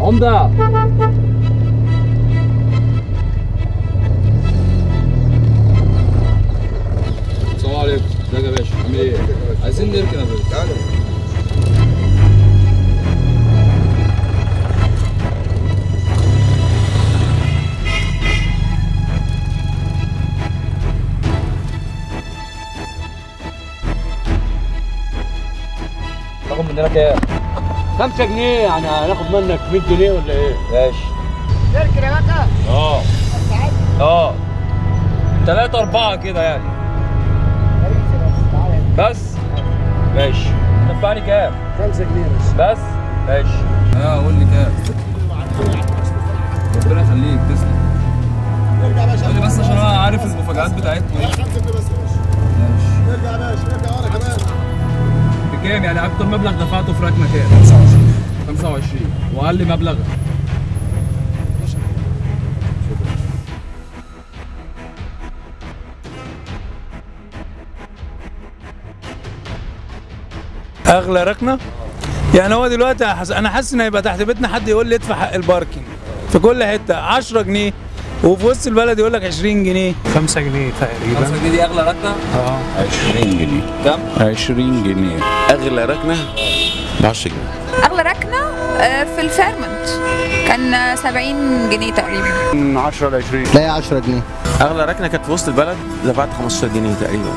عمده السلام عليكم ازيك يا باشا عامل ايه عايزين نركن يا باشا تاخد مننا كام؟ 5 جنيه يعني هناخد منك 100 جنيه ولا ايه؟ ماشي تركن يا باشا اه اه تلاتة أربعة كده يعني بس ماشي دفعني كام؟ 5 جنيه بس بس ماشي اه قول لي كام؟ ربنا يخليك تسلم ارجع يا باشا قول لي بس عشان انا عارف المفاجآت بتاعتكم ايه 5 جنيه بس يا باشا ماشي ارجع يا باشا ارجع وانا كمان بكام يعني اكتر مبلغ دفعته في ركنه كام 25 25 واقل مبلغ اغلى ركنه يعني هو دلوقتي حس... انا حاسس ان هيبقى تحت بيتنا حد يقول لي ادفع حق الباركينج في كل حته 10 جنيه وفي وسط البلد يقول لك 20 جنيه 5 جنيه 5 تقريبا جنيه دي اغلى ركنه 20 جنيه كام 20 جنيه اغلى ركنه ب 10 جنيه اغلى ركنه آه، في الفيرمنت كان آه، 70 جنيه تقريبا من 10 ل 20 لا يا 10 جنيه اغلى ركنه كانت في وسط البلد دفعت 15 جنيه تقريبا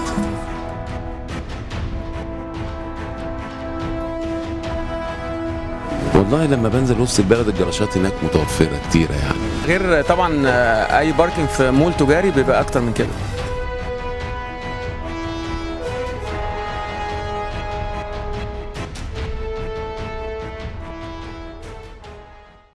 والله لما بنزل وسط البلد الجراشات هناك متوفره كتيره يعني غير طبعا آه، اي باركنج في مول تجاري بيبقى اكتر من كده